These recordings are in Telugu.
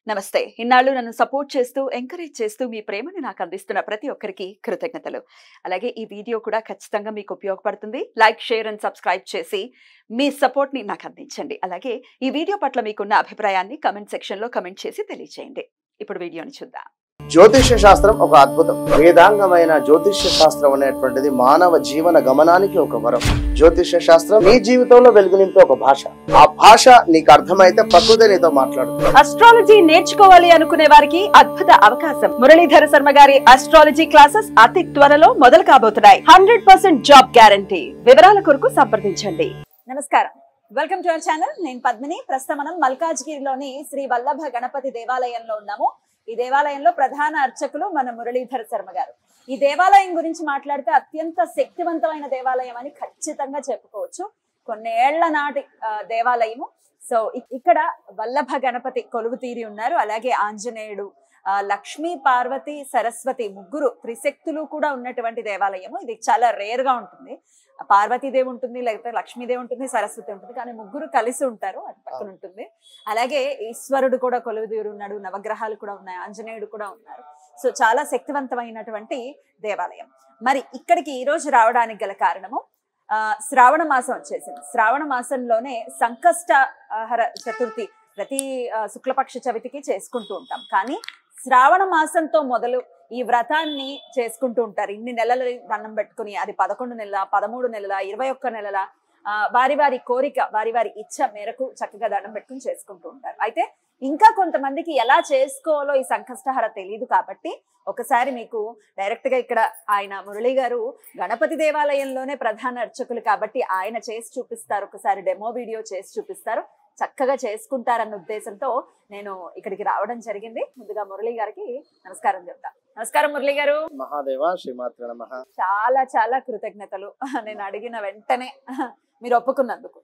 నమస్తే ఇన్నాళ్ళు నన్ను సపోర్ట్ చేస్తూ ఎంకరేజ్ చేస్తూ మీ ప్రేమని నాకు అందిస్తున్న ప్రతి ఒక్కరికి కృతజ్ఞతలు అలాగే ఈ వీడియో కూడా ఖచ్చితంగా మీకు ఉపయోగపడుతుంది లైక్ షేర్ అండ్ సబ్స్క్రైబ్ చేసి మీ సపోర్ట్ని నాకు అందించండి అలాగే ఈ వీడియో పట్ల మీకున్న అభిప్రాయాన్ని కమెంట్ సెక్షన్లో కమెంట్ చేసి తెలియజేయండి ఇప్పుడు వీడియోని చూద్దాం జ్యోతిష్య శాస్త్రం ఒక అద్భుతం వేదాంగమైన జ్యోతిష్య శాస్త్రం అనేటువంటిది మానవ జీవన గమనానికి ఒక వరం జ్యోతిష్య శాస్త్రం నీ జీవితంలో వెలుగునింపే ఒక భాష ఆ భాష నీకు అర్థమైతే ప్రకృతి నీతో మాట్లాడుతుంది అస్ట్రాలజీ నేర్చుకోవాలి అనుకునే వారికి అద్భుత అవకాశం మురళీధర శర్మ గారి అస్ట్రాలజీ క్లాసెస్ అతి త్వరలో మొదలు కాబోతున్నాయి హండ్రెడ్ పర్సెంట్ జాబ్ గ్యారంటీ వివరాల కొరకు సంప్రదించండి నమస్కారం వెల్కమ్ టు అవర్ ఛానల్ నేను పద్మిని ప్రస్తుతం మనం మల్కాజ్గిరిలోని శ్రీ వల్లభ గణపతి దేవాలయంలో ఉన్నాము ఈ దేవాలయంలో ప్రధాన అర్చకులు మన మురళీధర శర్మ గారు ఈ దేవాలయం గురించి మాట్లాడితే అత్యంత శక్తివంతమైన దేవాలయం అని ఖచ్చితంగా చెప్పుకోవచ్చు కొన్నేళ్ల నాటి ఆ, దేవాలయము సో ఇ- ఇక్కడ వల్లభ గణపతి కొలువు తీరి ఉన్నారు అలాగే ఆంజనేయుడు ఆ, లక్ష్మీ పార్వతి సరస్వతి ముగ్గురు త్రిశక్తులు కూడా ఉన్నటువంటి దేవాలయము ఇది చాలా రేర్ గా ఉంటుంది పార్వతీదేవి ఉంటుంది లేకపోతే లక్ష్మీదేవి ఉంటుంది సరస్వతి ఉంటుంది కానీ ముగ్గురు కలిసి ఉంటారు అటు పక్కన ఉంటుంది అలాగే ఈశ్వరుడు కూడా కొలువు తీరి ఉన్నాడు నవగ్రహాలు కూడా ఉన్నాయి ఆంజనేయుడు కూడా ఉన్నారు సో చాలా శక్తివంతమైనటువంటి దేవాలయం మరి ఇక్కడికి ఈ రోజు రావడానికి గల కారణము ఆ, శ్రావణ మాసం వచ్చేసింది శ్రావణ మాసంలోనే సంకష్టహర చతుర్థి ప్రతి ఆ, శుక్లపక్ష చవితికి చేసుకుంటూ ఉంటాం కానీ శ్రావణ మాసంతో మొదలు ఈ వ్రతాన్ని చేసుకుంటూ ఉంటారు ఇన్ని నెలలు దండం పెట్టుకుని అది పదకొండు నెలల పదమూడు నెలల ఇరవై ఒక్క నెలల ఆ, వారి వారి కోరిక వారి వారి ఇచ్చ మేరకు చక్కగా దండం పెట్టుకుని చేసుకుంటూ ఉంటారు అయితే ఇంకా కొంతమందికి ఎలా చేసుకోవాలో ఈ సంకష్టహర తెలియదు కాబట్టి ఒకసారి మీకు డైరెక్ట్ గా ఇక్కడ ఆయన మురళి గారు గణపతి దేవాలయంలోనే ప్రధాన అర్చకులు కాబట్టి ఆయన చేసి చూపిస్తారు ఒకసారి డెమో వీడియో చేసి చూపిస్తారు చక్కగా చేసుకుంటారన్న ఉద్దేశంతో నేను ఇక్కడికి రావడం జరిగింది ముందుగా మురళి గారికి నమస్కారం చెప్తా నమస్కారం మురళి గారు మహాదేవ శ్రీమాత్ర నమ చాలా చాలా కృతజ్ఞతలు నేను అడిగిన వెంటనే మీరు ఒప్పుకున్నందుకు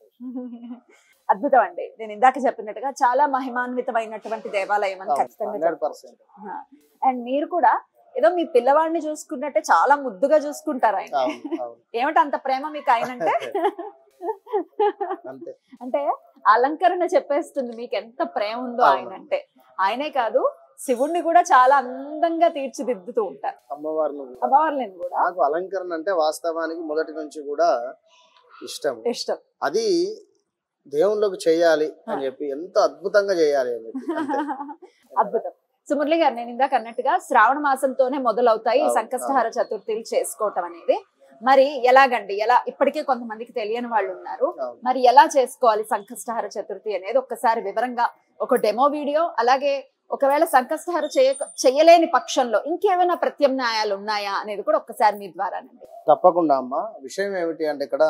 అద్భుతం అండి నేను ఇందాక చెప్పినట్టుగా చాలా మహిమాన్వితమైనటువంటి దేవాలయం అని ఖచ్చితంగా హండ్రెడ్ పర్సెంట్ అండ్ మీరు కూడా ఏదో మీ పిల్లవాడిని చూసుకున్నట్టే చాలా ముద్దుగా చూసుకుంటారు ఆయన అవును అవును ఏమిటి అంత ప్రేమ మీకు ఆయన అంటే అంతే అంటే అలంకరణ చెప్పేస్తుంది మీకు ఎంత ప్రేమ ఉందో ఆయన అవును. అంటే ఆయనే కాదు శివుణ్ణి కూడా చాలా అందంగా తీర్చిదిద్దుతూ ఉంటారు అమ్మవారిని అమ్మవార్లని కూడా నాకు అలంకరణ అంటే వాస్తవానికి మొదటి నుంచి కూడా ఇష్టం ఇష్టం అది దేవుళ్ళకి చేయాలి అని చెప్పి ఎంత అద్భుతంగా చేయాలి అని చెప్పి అంతే. అద్భుతం సో మురళి గారు నేను ఇందాక అన్నట్టుగా శ్రావణ మాసంతోనే మొదలవుతాయి ఈ అవును, సంకష్టహార చతుర్థిలు చేసుకోవటం అనేది మరి ఎలాగండి ఎలా ఇప్పటికే కొంతమందికి తెలియని వాళ్ళు ఉన్నారు అవును. మరి ఎలా చేసుకోవాలి సంకష్టహార చతుర్థి అనేది ఒక్కసారి వివరంగా ఒక డెమో వీడియో అలాగే ఒకవేళ సంకష్టహార చేయ చేయలేని పక్షంలో ఇంకేమైనా ప్రత్యామ్నాయాలు ఉన్నాయా అనేది కూడా ఒక్కసారి మీ ద్వారానండి తప్పకుండా అమ్మ విషయం ఏమిటి అంటే ఇక్కడ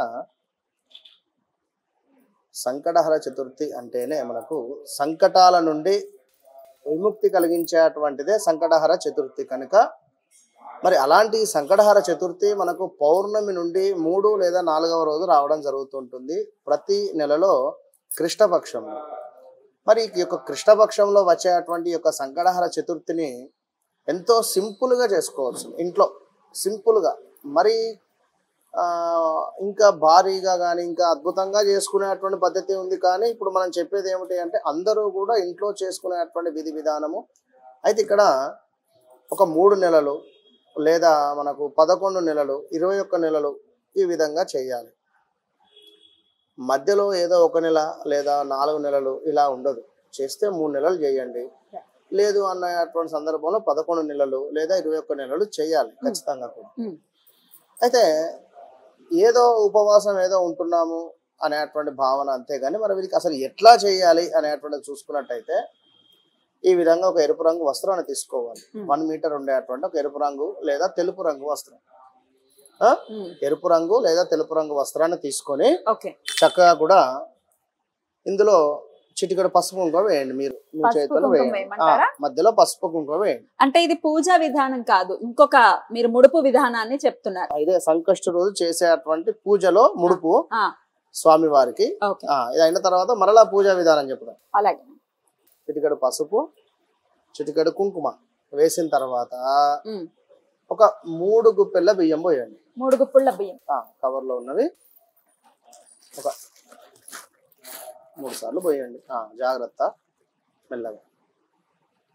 సంకటహర చతుర్థి అంటేనే మనకు సంకటాల నుండి విముక్తి కలిగించేటువంటిదే సంకటహర చతుర్థి కనుక మరి అలాంటి సంకటహర చతుర్థి మనకు పౌర్ణమి నుండి మూడు లేదా నాలుగవ రోజు రావడం జరుగుతుంటుంది ప్రతి నెలలో కృష్ణపక్షంలో మరి ఈ యొక్క కృష్ణపక్షంలో వచ్చేటువంటి ఈ యొక్క సంకటహర చతుర్థిని ఎంతో సింపుల్గా చేసుకోవచ్చు ఇంట్లో సింపుల్గా మరి ఆ, ఇంకా భారీగా కానీ ఇంకా అద్భుతంగా చేసుకునేటువంటి పద్ధతి ఉంది కానీ ఇప్పుడు మనం చెప్పేది ఏమిటి అంటే అందరూ కూడా ఇంట్లో చేసుకునేటువంటి విధి విధానము అయితే ఇక్కడ ఒక మూడు నెలలు లేదా మనకు పదకొండు నెలలు ఇరవై ఒక్క నెలలు ఈ విధంగా చేయాలి మధ్యలో ఏదో ఒక నెల లేదా నాలుగు నెలలు ఇలా ఉండదు చేస్తే మూడు నెలలు చేయండి లేదు అన్నటువంటి సందర్భంలో పదకొండు నెలలు లేదా ఇరవై ఒక్క నెలలు చేయాలి ఖచ్చితంగా కూడా ఉమ్. అయితే ఏదో ఉపవాసం ఏదో ఉంటున్నాము అనేటువంటి భావన అంతేగాని మరి వీరికి అసలు ఎట్లా చేయాలి అనేటువంటిది చూసుకున్నట్టయితే ఈ విధంగా ఒక ఎరుపు రంగు వస్త్రాన్ని తీసుకోవాలి Hmm. వన్ మీటర్ ఉండేటువంటి ఒక ఎరుపు రంగు లేదా తెలుపు రంగు వస్త్రం ఆ? ఉమ్, ఎరుపు రంగు లేదా తెలుపు రంగు వస్త్రాన్ని తీసుకొని ఓకే చక్కగా కూడా ఇందులో చిటికెడు పసుపు కుంకుమ వేయండి మీరు మీ పసుపు చేతిలో కుంకుమ వేయండి ఆ, వేయమంటారా? మధ్యలో పసుపు కుంకుమ వేయండి అంటే ఇది పూజా విధానం కాదు ఇంకొక మీరు ముడుపు విధానాన్ని చెప్తున్నారు ఇదే సంకష్ట రోజు చేసేటువంటి పూజలో ముడుపు ఆ. స్వామి వారికి ఓకే ఆ, ఇది అయిన తర్వాత మరలా పూజా విధానం చెప్తాం అలాగే చిటికెడు పసుపు చిటికెడు కుంకుమ వేసిన తర్వాత ఉమ్. ఒక మూడు గుప్పెళ్ళ బియ్యం పోయండి మూడు గుప్పుళ్ళ బియ్యం ఆ, కవర్లో ఉన్నవి ఒక మూడు సార్లు పోయండి ఆ, జాగ్రత్త మెల్లగా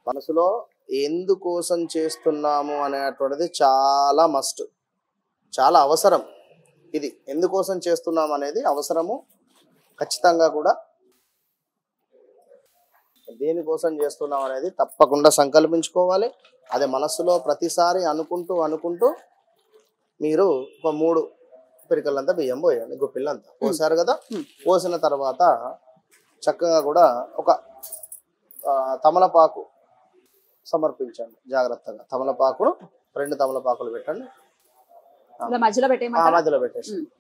మనసులో ఎందుకోసం చేస్తున్నాము అనేటువంటిది చాలా మస్ట్ చాలా అవసరం ఇది ఎందుకోసం చేస్తున్నాం అనేది అవసరము ఖచ్చితంగా కూడా దేనికోసం చేస్తున్నాం అనేది తప్పకుండా సంకల్పించుకోవాలి అది మనస్సులో ప్రతిసారి అనుకుంటూ అనుకుంటూ మీరు ఒక మూడు పిరికలంతా బియ్యం పోయండి గుప్పిళ్ళంతా పోసారు కదా Hmm. పోసిన తర్వాత చక్కగా కూడా ఒక ఆ, తమలపాకు సమర్పించండి జాగ్రత్తగా తమలపాకును రెండు తమలపాకులు పెట్టండి ఇలా మధ్యలో ఆ పెట్టేయమంటారా మధ్యలో పెట్టేసి ఉమ్.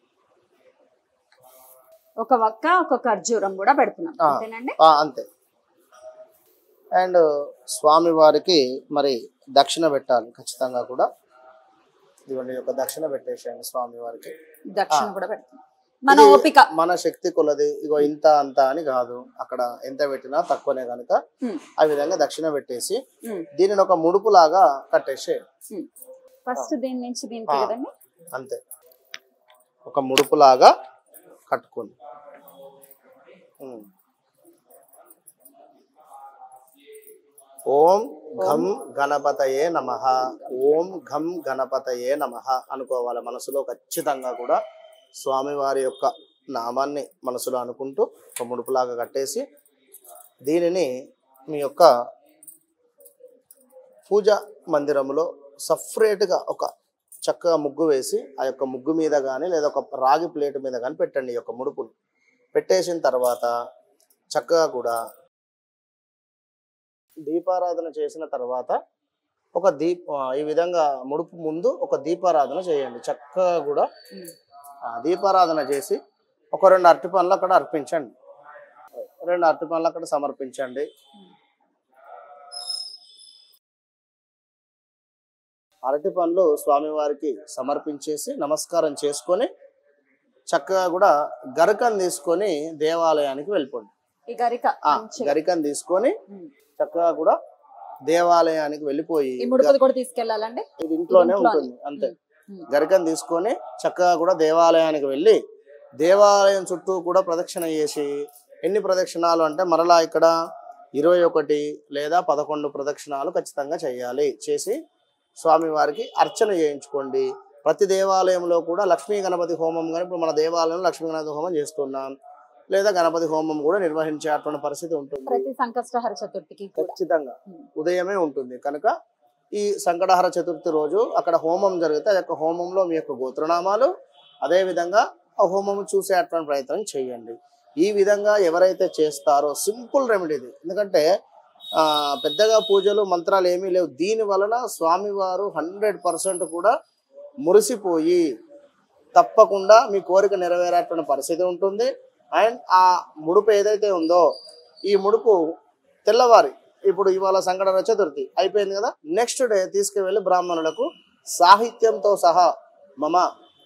ఒక వక్క ఒక ఖర్జూరం కూడా పెడుతున్నాం ఆ. అంతేనండి ఆ, అంతే అండ్ స్వామి వారికి మరి దక్షిణ పెట్టాలి ఖచ్చితంగా కూడా ఇదిగోండి ఒక దక్షిణ పెట్టేసేయండి స్వామి వారికి దక్షిణ ఆ. కూడా పెడుతున్నాం మన ఇది ఓపిక మన శక్తి కొలది ఇగో ఇంత అంత అని కాదు అక్కడ ఎంత పెట్టినా తక్కువనే కనుక ఉమ్, ఆ విధంగా దక్షిణ పెట్టేసి ఉమ్, దీనిని ఒక ముడుపు లాగా కట్టేసే ఉమ్. ఫస్ట్ దీని నుంచి దీనికి ఆ. కదండి అంతే ఒక ముడుపు లాగా కట్టుకోండి ఉమ్. ఓం ఘం గణపతయే నమ ఓం ఘం గణపతయే నమ అనుకోవాలి మనసులో ఖచ్చితంగా కూడా స్వామివారి యొక్క నామాన్ని మనసులో అనుకుంటూ ఒక ముడుపులాగా కట్టేసి దీనిని మీ యొక్క పూజ మందిరంలో సపరేట్గా ఒక చక్కగా ముగ్గు వేసి ఆ యొక్క ముగ్గు మీద కానీ లేదా ఒక రాగి ప్లేట్ మీద కానీ పెట్టండి ఈ యొక్క ముడుపుని పెట్టేసిన తర్వాత చక్కగా కూడా దీపారాధన చేసిన తర్వాత ఒక దీప్ ఆ, ఈ విధంగా ముడుపు ముందు ఒక దీపారాధన చేయండి చక్కగా కూడా ఉమ్. ఆ, దీపారాధన చేసి ఒక రెండు అరటి పనులు అక్కడ అర్పించండి రెండు అరటి పనులు అక్కడ సమర్పించండి అరటి పండ్లు స్వామివారికి సమర్పించేసి నమస్కారం చేసుకొని చక్కగా కూడా గరకం తీసుకొని దేవాలయానికి వెళ్ళిపోండి ఈ గరిక ఆ మంచిగా. గరికం తీసుకొని ఉమ్. చక్కగా కూడా దేవాలయానికి వెళ్ళిపోయి ఈ ముడుపులు కూడా తీసుకెళ్ళాలండి ఇది ఇంట్లోనే ఇంట్లోనే. ఉంటుంది అంతే ఉమ్. గరికం తీసుకొని చక్కగా కూడా దేవాలయానికి వెళ్ళి దేవాలయం చుట్టూ కూడా ప్రదక్షిణ చేసి ఎన్ని ప్రదక్షిణాలు అంటే మరలా ఇక్కడ ఇరవై ఒకటి లేదా పదకొండు ప్రదక్షిణాలు ఖచ్చితంగా చేయాలి చేసి స్వామివారికి అర్చన చేయించుకోండి ప్రతి దేవాలయంలో కూడా లక్ష్మీ గణపతి హోమం కానీ ఇప్పుడు మన దేవాలయంలో లక్ష్మీ గణపతి హోమం చేస్తున్నాం లేదా గణపతి హోమం కూడా నిర్వహించేటువంటి పరిస్థితి ఉంటుంది ప్రతి సంకష్టహర చతుర్థికి కూడా ఖచ్చితంగా ఉమ్. ఉదయమే ఉంటుంది కనుక ఈ సంకటహర చతుర్థి రోజు అక్కడ హోమం జరిగితే ఆ యొక్క హోమంలో మీ యొక్క గోత్రనామాలు అదే విధంగా ఆ హోమం చూసేటువంటి ప్రయత్నం చేయండి ఈ విధంగా ఎవరైతే చేస్తారో సింపుల్ రెమెడీ ఇది ఎందుకంటే ఆ పెద్దగా పూజలు మంత్రాలు ఏమీ లేవు దీని వలన స్వామివారు హండ్రెడ్ పర్సెంట్ కూడా మురిసిపోయి తప్పకుండా మీ కోరిక నెరవేరేటువంటి పరిస్థితి ఉంటుంది అండ్ ఆ ముడుపు ఏదైతే ఉందో ఈ ముడుపు తెల్లవారి ఇప్పుడు ఇవాళ సంకటన చతుర్థి అయిపోయింది కదా నెక్స్ట్ డే తీసుకువెళ్ళి బ్రాహ్మణులకు సాహిత్యంతో సహా మమ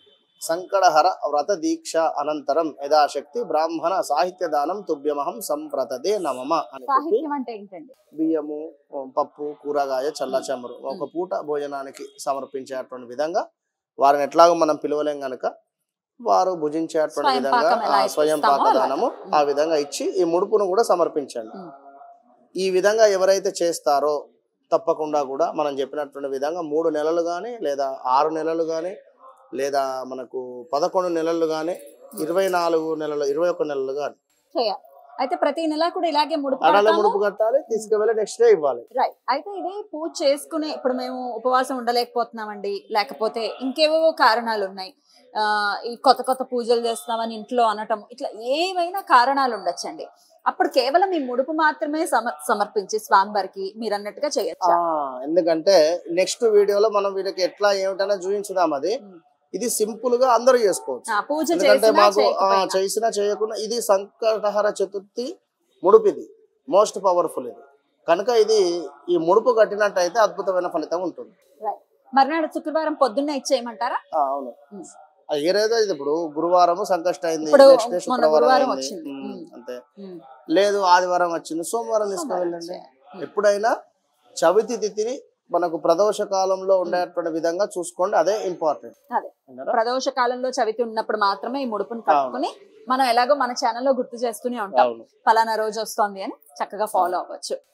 సంకటహర వ్రత దీక్ష అనంతరం యథాశక్తి బ్రాహ్మణ సాహిత్య దానం తుభ్యమహం సంప్రతదే నమమ అని చెప్పి సాహిత్యం అంటే ఏంటండి బియ్యము పప్పు కూరగాయ చల్ల చెమరు ఒక పూట భోజనానికి సమర్పించేటువంటి విధంగా వారిని ఎట్లాగో మనం పిలవలేం గనక వారు భుజించేటువంటి స్వయం విధంగా పాకం ఎలా ఆ స్వయం ఇస్తామో పాకదానము అలాగా. ఆ విధంగా ఇచ్చి ఈ ముడుపును కూడా సమర్పించండి ఉమ్. ఈ విధంగా ఎవరైతే చేస్తారో తప్పకుండా కూడా మనం చెప్పినటువంటి విధంగా మూడు నెలలు కానీ లేదా ఆరు నెలలు కానీ లేదా మనకు పదకొండు నెలలు కానీ ఇరవై నాలుగు నెలలు ఇరవై ఒక్క నెలలు కానీ చేయాలి అయితే ప్రతి నెల కూడా ఇలాగే ముడుపు అడల కడతాము. ముడుపు కట్టాలి తీసుకువెళ్ళి నెక్స్ట్ డే ఇవ్వాలి రైట్ అయితే ఇది పూజ చేసుకునే ఇప్పుడు మేము ఉపవాసం ఉండలేకపోతున్నామండి లేకపోతే ఇంకేవో కారణాలు ఉన్నాయి ఆ, ఈ కొత్త కొత్త పూజలు చేస్తున్నామని ఇంట్లో అనటం ఇట్లా ఏవైనా కారణాలు ఉండొచ్చండి అప్పుడు కేవలం ఈ ముడుపు మాత్రమే సమ సమర్పించి స్వామివారికి మీరు అన్నట్టుగా ఆ, చేయొచ్చు ఎందుకంటే నెక్స్ట్ వీడియోలో మనం వీళ్ళకి ఎట్లా ఏమిటైనా చూపించుదాం అది ఉమ్. ఇది సింపుల్ గా అందరూ చేసుకోవచ్చు పూజ ఎందుకంటే చేసినా మాకు ఆ, చేయకపోయినా. చేసినా చేయకుండా ఇది సంకటహర చతుర్థి ముడుపు ఇది మోస్ట్ పవర్ఫుల్ ఇది కనుక ఇది ఈ ముడుపు కట్టినట్టయితే అద్భుతమైన ఫలితం ఉంటుంది Right. మర్నాడు శుక్రవారం పొద్దున్నే ఇచ్చేయమంటారా ఆ, అవును ఉమ్. అది ఏ రోజు ఇది ఇప్పుడు గురువారం సంకష్ట అయింది ఇప్పుడు నెక్స్ట్ డే మొన్న శుక్రవారం గురువారం అయింది వచ్చింది. ఉమ్, ఉమ్. అంతే ఉమ్. లేదు ఆదివారం వచ్చింది సోమవారం తీసుకువెళ్ళండి ఉమ్. ఎప్పుడైనా చవితి తిథిని మనకు ప్రదోష కాలంలో ఉండేటువంటి విధంగా చూసుకోండి అదే ఇంపార్టెంట్ అదే. ప్రదోష కాలంలో చవితి ఉన్నప్పుడు మాత్రమే ఈ ముడుపుని కట్టుకుని మనం ఎలాగో మన ఛానల్లో గుర్తు చేస్తూనే ఉంటాం అవును ఫలానా రోజు వస్తోంది అని చక్కగా ఫాలో అవ్వచ్చు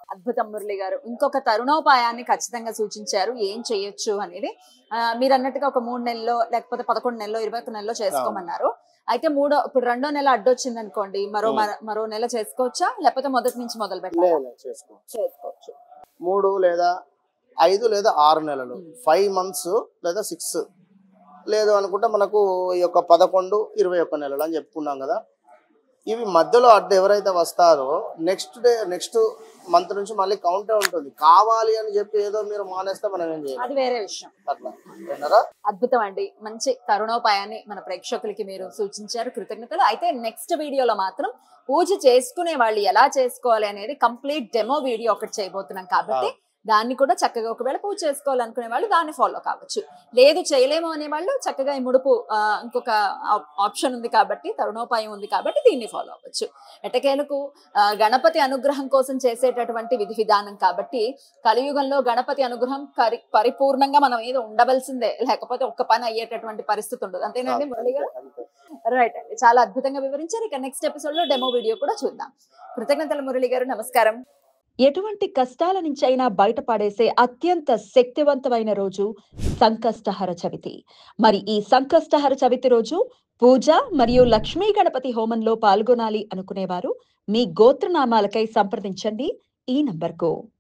అద్భుతం మురళి గారు ఇంకొక తరుణోపాయాన్ని ఖచ్చితంగా సూచించారు ఏం చేయొచ్చు అనేది ఆ, మీరు అన్నట్టుగా ఒక మూడు నెలల్లో లేకపోతే పదకొండు నెలలో ఇరవై ఒక నెలలో చేసుకోమన్నారు అయితే మూడో ఇప్పుడు రెండో నెల అడ్డొచ్చింది అనుకోండి మరో Hmm. మర- మరో నెల చేసుకోవచ్చా లేకపోతే మొదటి నుంచి మొదలు పెట్టాలి లేదు చేసుకో చేసుకోవచ్చు మూడు లేదా ఐదు లేదా ఆరు నెలలు Hmm. ఫైవ్ మంత్స్ లేదా సిక్స్ లేదు అనుకుంటే మనకు ఈ యొక్క పదకొండు ఇరవై ఒక్క నెలలు అని చెప్పుకున్నాం కదా ఇవి మధ్యలో అడ్డు ఎవరైతే వస్తారో నెక్స్ట్ డే నెక్స్ట్ మంత్ నుంచి మళ్ళీ కౌంటే ఉంటుంది కావాలి అని చెప్పి ఏదో మీరు మానేస్తే మనం ఏం చేయాలి అది వేరే విషయం అట్లా విన్నారా అద్భుతం అండి మంచి తరుణోపాయాన్ని మన ప్రేక్షకులకి మీరు సూచించారు కృతజ్ఞతలు అయితే నెక్స్ట్ వీడియోలో మాత్రం పూజ చేసుకునే వాళ్ళు ఎలా చేసుకోవాలి అనేది కంప్లీట్ డెమో వీడియో ఒకటి చేయబోతున్నాం కాబట్టి దాన్ని కూడా చక్కగా ఒకవేళ పూజ చేసుకోవాలనుకునే వాళ్ళు దాన్ని ఫాలో కావచ్చు లేదు చేయలేము అనే వాళ్ళు చక్కగా ఈ ముడుపు ఆ, ఇంకొక ఆప్షన్ ఉంది కాబట్టి తరుణోపాయం ఉంది కాబట్టి దీన్ని ఫాలో అవ్వచ్చు ఎటకేలకు ఆ, గణపతి అనుగ్రహం కోసం చేసేటటువంటి విధి విధానం కాబట్టి కలియుగంలో గణపతి అనుగ్రహం కరి పరిపూర్ణంగా మనం ఏదో ఉండవలసిందే లేకపోతే ఒక్క పని అయ్యేటటువంటి పరిస్థితి ఉండదు అంతేనండి మురళి గారు అంతే. రైట్ అండి చాలా అద్భుతంగా వివరించారు ఇక నెక్స్ట్ ఎపిసోడ్ లో డెమో వీడియో కూడా చూద్దాం కృతజ్ఞతలు మురళి గారు నమస్కారం ఎటువంటి కష్టాల నుంచి అయినా బయటపడేసే అత్యంత శక్తివంతమైన రోజు సంకష్టహర చవితి మరి ఈ సంకష్టహర చవితి రోజు పూజ మరియు లక్ష్మీ గణపతి హోమంలో పాల్గొనాలి అనుకునేవారు మీ గోత్రనామాలకై సంప్రదించండి ఈ నంబర్కు